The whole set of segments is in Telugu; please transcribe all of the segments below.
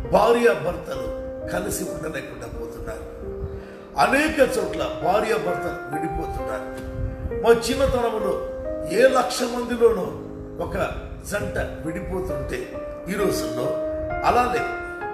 భార్య భర్తలు కలిసి ఉండలేకుండా పోతున్నారు అనేక చోట్ల భార్య భర్తలు విడిపోతున్నారు మా చిన్నతనంలో ఏ లక్ష మందిలోనూ ఒక జంట విడిపోతుంటే ఈ రోజుల్లో అలా లేదు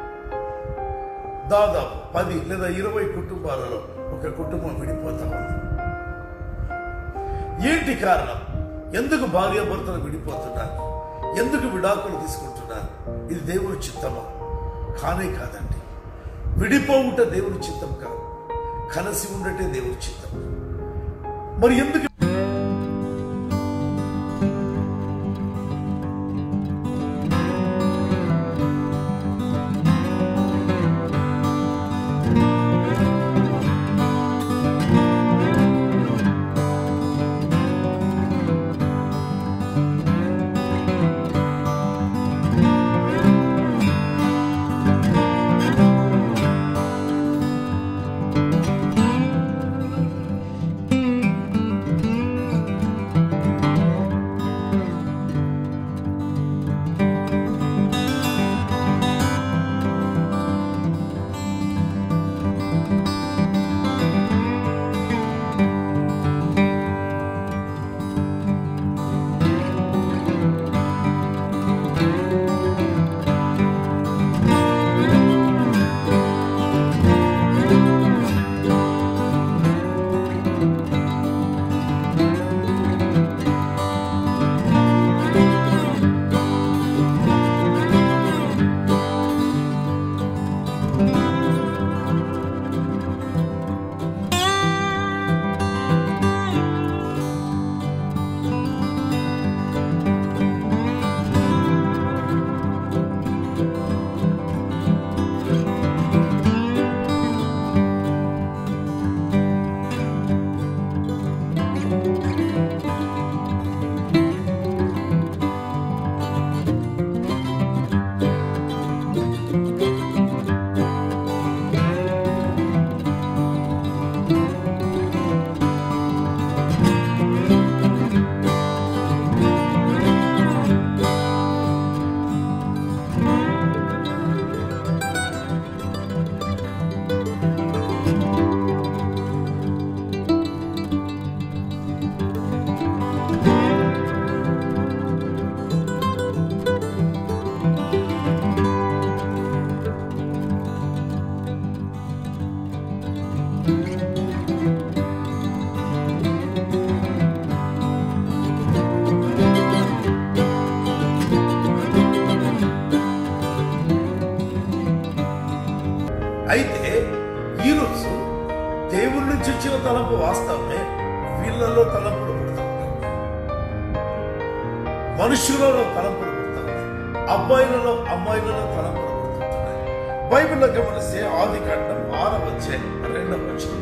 దాదాపు పది లేదా ఇరవై కుటుంబాలలో ఒక కుటుంబం విడిపోతా ఉంది ఏంటి కారణం ఎందుకు భార్యాభర్తలు విడిపోతున్నారు ఎందుకు విడాకులు తీసుకుంటున్నారు ఇది దేవుని చిత్తమా కానే కాదండి విడిపోవుట దేవుని చిత్తం కాదు కలిసి ఉండటే దేవుని చిత్తం మరి ఎందుకు అయితే ఈరోజు దేవుడి నుంచి వచ్చిన తలంపు వాస్తవమే వీళ్ళలో తలంపులు పుడతా ఉన్నాయి మనుషులలో తలంపులు పుడతా ఉన్నాయి అబ్బాయిలలో అమ్మాయిలలో తలంపులు పుడుతుంటున్నాయి బైబిల్లో గమనిస్తే ఆది కాండం ఆరవ వచ్చే రెండవ వచ్చిన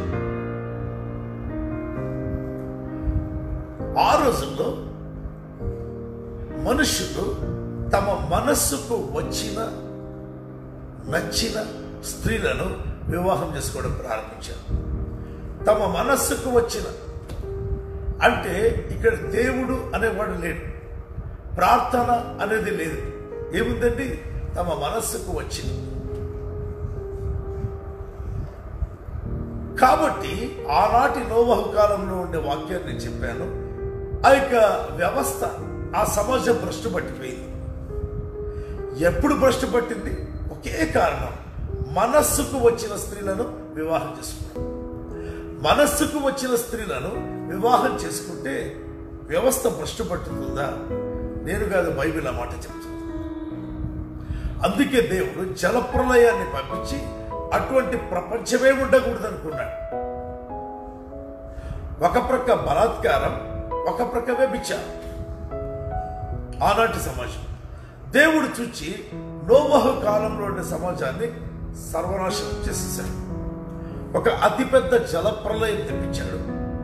ఆ రోజుల్లో మనుషులు తమ మనస్సుకు వచ్చిన నచ్చిన స్త్రీలను వివాహం చేసుకోవడం ప్రారంభించారు తమ మనస్సుకు వచ్చిన అంటే ఇక్కడ దేవుడు అనేవాడు లేడు ప్రార్థన అనేది లేదు ఏముందండి తమ మనస్సుకు వచ్చిన కాబట్టి ఆనాటి నోవహు కాలంలో ఉండే వాక్యాన్ని నేను చెప్పాను ఆ యొక్క వ్యవస్థ ఆ సమాజం భ్రష్టు పట్టిపోయింది ఎప్పుడు భ్రష్టు పట్టింది ఒకే కారణం మనస్సుకు వచ్చిన స్త్రీలను వివాహం చేసుకున్నాం మనస్సుకు వచ్చిన స్త్రీలను వివాహం చేసుకుంటే వ్యవస్థ భ్రష్టు పట్టుతుందా నేను కాదు బైబిల్ ఆ మాట చెప్తుంది అందుకే దేవుడు జలప్రలయాన్ని పంపించి అటువంటి ప్రపంచమే ఉండకూడదు అనుకున్నాడు ఒక ప్రక్క బలాత్కారం ఒక ప్రక్క వ్యభిచారం ఆనాటి సమాజం దేవుడు చూచి నోవహు కాలంలో ఉండే సమాజాన్ని సర్వనాశనం చేసేసాడు ఒక అతిపెద్ద జలప్రలయం తెప్పించాడు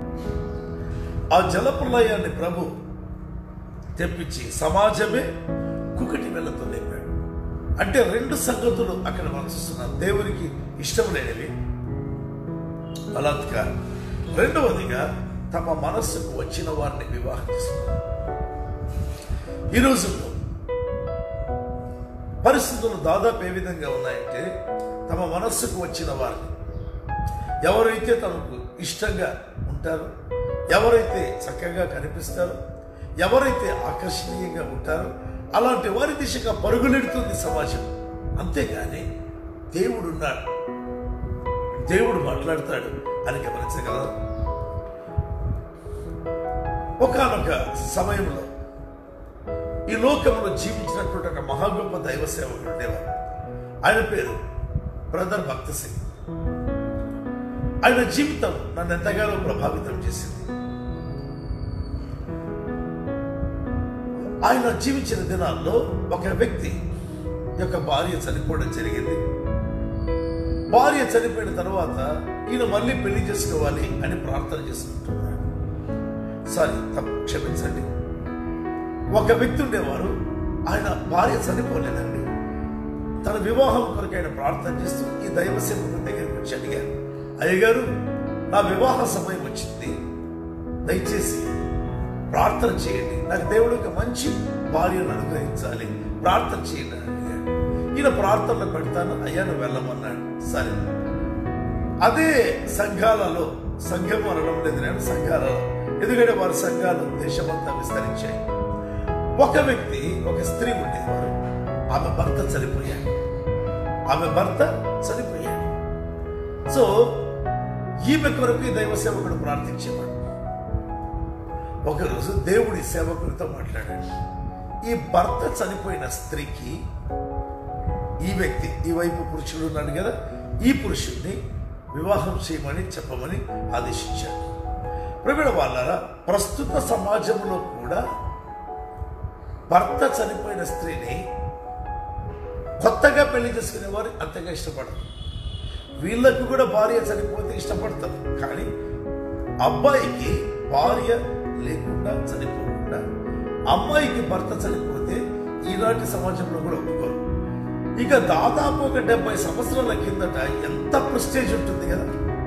ఆ జలప్రలయాన్ని ప్రభు తెప్పించి సమాజమే కుకటి వెళ్ళతో లేపాడు అంటే రెండు సంగతులు అక్కడ మనం చూస్తున్నాం దేవునికి ఇష్టం లేనివి బలాత్కారం రెండవదిగా తమ మనస్సుకు వచ్చిన వారిని వివాహం చేసుకున్నారు ఈ రోజుల్లో పరిస్థితులు దాదాపు ఏ విధంగా ఉన్నాయంటే తమ మనస్సుకు వచ్చిన వారిని ఎవరైతే తమకు ఇష్టంగా ఉంటారో ఎవరైతే చక్కగా కనిపిస్తారో ఎవరైతే ఆకర్షణీయంగా ఉంటారో అలాంటి వారి దిశగా పరుగులెడుతుంది సమాజం అంతేగాని దేవుడు ఉన్నాడు దేవుడు మాట్లాడతాడు అని గమనించగలరు ఒకనొక సమయంలో ఈ లోకంలో జీవించినటువంటి ఒక మహా గొప్ప దైవ సేవకుడు ఉండేవారు ఆయన పేరు బ్రదర్ భక్త సింగ్ ఆయన జీవితం నన్ను ఎంతగానో ప్రభావితం చేసింది ఆయన జీవించిన దినాల్లో ఒక వ్యక్తి యొక్క భార్య చనిపోవడం జరిగింది భార్య చనిపోయిన తర్వాత ఈయన మళ్ళీ పెళ్లి చేసుకోవాలి అని ప్రార్థన చేసుకుంటున్నాడు సారీ తప్పు క్షమించండి ఒక వ్యక్తి ఉండేవారు ఆయన భార్య చనిపోలేదండి తన వివాహం కొరకు ఆయన ప్రార్థన చేస్తూ ఈ దైవ సేవకుని దగ్గరికి వచ్చి అడిగారు అయ్యగారు నా వివాహ సమయం వచ్చింది దయచేసి ప్రార్థన చేయండి నాకు దేవుడు ఒక మంచి భార్యను అనుగ్రహించాలి ప్రార్థన చేయండి అని అడిగాడు ఈయన ప్రార్థనలో పెడతాను అయ్యా నువ్వు వెళ్ళమన్నాడు సరే అదే సంఘాలలో సంఘం అనడం లేదు నేను సంఘాలలో ఎందుకంటే వారి సంఘాలు దేశమంతా విస్తరించాయి ఒక వ్యక్తి ఒక స్త్రీ ఉండేవారు ఆమె భర్త చనిపోయాడు ఆమె భర్త చనిపోయాడు సో ఈమె కొరకు ఈ దైవ సేవకుడు ప్రార్థించేవాడు ఒకరోజు దేవుడి సేవకుడితో మాట్లాడాడు ఈ భర్త చనిపోయిన స్త్రీకి ఈ వ్యక్తి ఈ వైపు పురుషుడు ఉన్నాడు కదా ఈ పురుషుడిని వివాహం చేయమని చెప్పమని ఆదేశించాడు ప్రవీణ వాళ్ళ ప్రస్తుత సమాజంలో కూడా భర్త చనిపోయిన స్త్రీని కొత్తగా పెళ్లి చేసుకునే వారు అంతగా ఇష్టపడరు వీళ్ళకు కూడా భార్య చనిపోతే ఇష్టపడతారు కానీ అబ్బాయికి భార్య లేకుండా చనిపోకుండా అమ్మాయికి భర్త చనిపోతే ఈనాటి సమాజంలో కూడా ఒప్పుకోరు ఇక దాదాపు ఒక డెబ్బై సంవత్సరాల కిందట ఎంత ప్రెస్టేజ్ ఉంటుంది కదా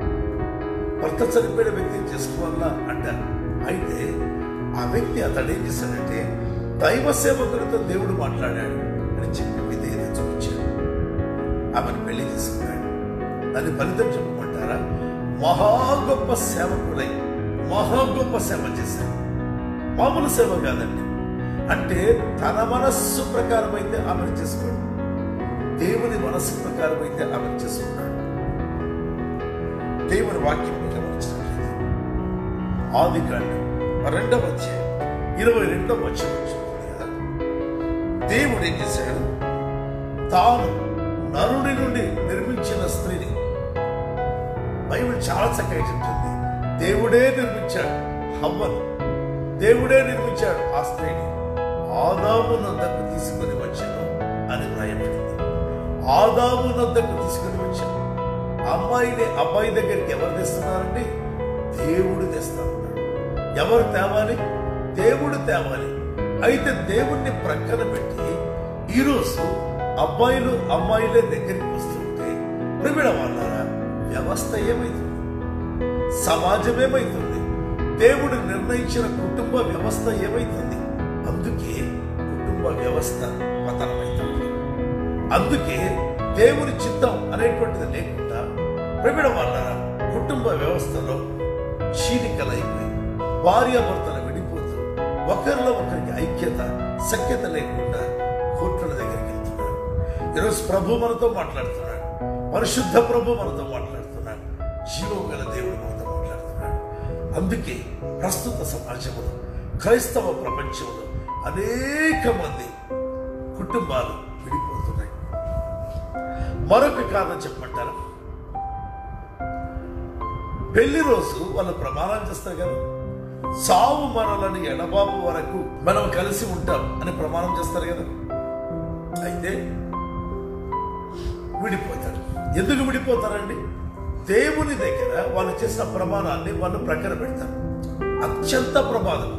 భర్త చనిపోయిన వ్యక్తిని చేసుకోవాలా అంటారు అయితే ఆ వ్యక్తి అతడు ఏం చేశాడంటే దైవ సేవకులతో దేవుడు మాట్లాడాడు అని చెప్పి విధేయత చూపించాడు ఆమెను పెళ్లి చేసుకున్నాడు దాని ఫలితం చెప్పమంటారా మహా గొప్ప సేవకుడై మహా గొప్ప సేవ చేశాడు మామూలు సేవ కాదండి అంటే తన మనస్సు ప్రకారం అయితే ఆమెను చేసుకోడు దేవుని మనస్సు ప్రకారం అయితే ఆమెను చేసుకున్నాడు దేవుని వాక్యం గమనించినట్లయితే ఆది కాండం రెండవ అధ్యాయం ఇరవై రెండవ వచ్చిన కదా దేవుడు ఏం చేశాడు తాను నరుని నుండి నిర్మించిన స్త్రీని బైబిల్ చాలా చక్కగా చెప్తుంది దేవుడే నిర్మించాడు హవ్వను దేవుడే నిర్మించాడు ఆ స్త్రీని ఆదాము నద్దకు తీసుకుని వచ్చాను అని వ్రాయబడింది ఆదాము నద్దకు తీసుకుని వచ్చాను అమ్మాయిని అబ్బాయి దగ్గరికి ఎవరు తెస్తున్నారండి దేవుడు తెస్తా ఉన్నాడు ఎవరు తేవాలి దేవుడు తేవాలి అయితే దేవుణ్ణి ప్రక్కన పెట్టి ఈరోజు అబ్బాయిలు అమ్మాయిలే దగ్గరికి వస్తుంటే ప్రిమిడ వాళ్ళారా వ్యవస్థ ఏమైతుంది సమాజం ఏమైతుంది దేవుడు నిర్ణయించిన కుటుంబ వ్యవస్థ ఏమైతుంది అందుకే కుటుంబ వ్యవస్థ పతనమైతుంది అందుకే దేవుని చిత్తం అనేటువంటిది లేకుండా ప్రమిడ వాళ్ళ కుటుంబ వ్యవస్థలో చీలికలైపోయి భార్యాభర్తలు విడిపోతూ ఒకరిలో ఒకరికి ఐక్యత సఖ్యత లేకుండా కోర్టుల దగ్గరికి వెళ్తున్నారు ఈరోజు ప్రభు మనతో మాట్లాడుతున్నాడు పరిశుద్ధ ప్రభు మనతో మాట్లాడుతున్నాడు జీవం గల దేవుడు మనతో మాట్లాడుతున్నాడు అందుకే ప్రస్తుత సమాజంలో క్రైస్తవ ప్రపంచంలో అనేక మంది కుటుంబాలు విడిపోతున్నాయి మరొక కారణం చెప్పమంటారా పెళ్లి రోజు వాళ్ళు ప్రమాణం చేస్తారు కదా సావు మరణాలని ఎడబాబు వరకు మనం కలిసి ఉంటాం అని ప్రమాణం చేస్తారు కదా అయితే విడిపోతారు ఎందుకు విడిపోతారండి దేవుని దగ్గర వాళ్ళు చేసిన ప్రమాణాన్ని వాళ్ళు ప్రక్కన పెడతారు అత్యంత ప్రమాదం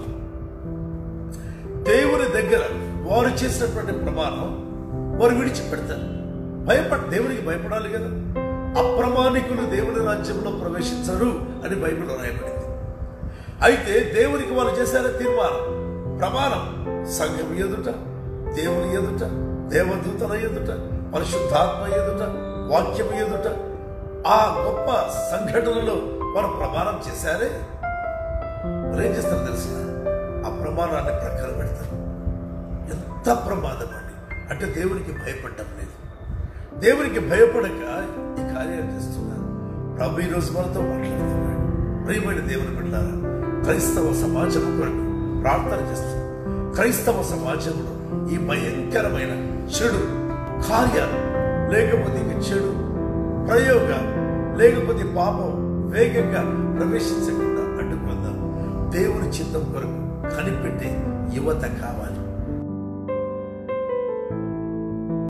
దేవుని దగ్గర వారు చేసినటువంటి ప్రమాణం వారు విడిచిపెడతారు భయపడ దేవునికి భయపడాలి కదా అప్రమాణికులు దేవుని రాజ్యంలో ప్రవేశించరు అని బైబిల్లో రాయబడింది అయితే దేవునికి వాళ్ళు చేశారే తీర్మానం ప్రమాణం సంఘం ఎదుట దేవుని ఎదుట దేవదూతల ఎదుట పరిశుద్ధాత్మ ఎదుట వాక్యం ఎదుట ఆ గొప్ప సంఘటనలో వారు ప్రమాణం చేశారే మరి ఏం చేస్తారు తెలుసా ఆ ప్రమాణాన్ని ప్రక్కన పెడతారు ఎంత ప్రమాదం అండి అంటే దేవునికి భయపడటం లేదు దేవునికి భయపడక ఈ కార్యాలు చేస్తున్నారు ప్రభు ఈరోజు మనతో మాట్లాడుతున్నాడు ప్రియమైన దేవుని బిడ్డారా క్రైస్తవ సమాజం కొరకు ప్రార్థన చేస్తుంది క్రైస్తవ సమాజంలో ఈ భయంకరమైన చెడు కార్యాలు లేకపోతే ఇక చెడు ప్రయోగాలు లేకపోతే పాపం వేగంగా ప్రవేశించకుండా అడ్డుకుందాం దేవుని చిత్తం కొరకు కనిపెట్టే యువత కావాలి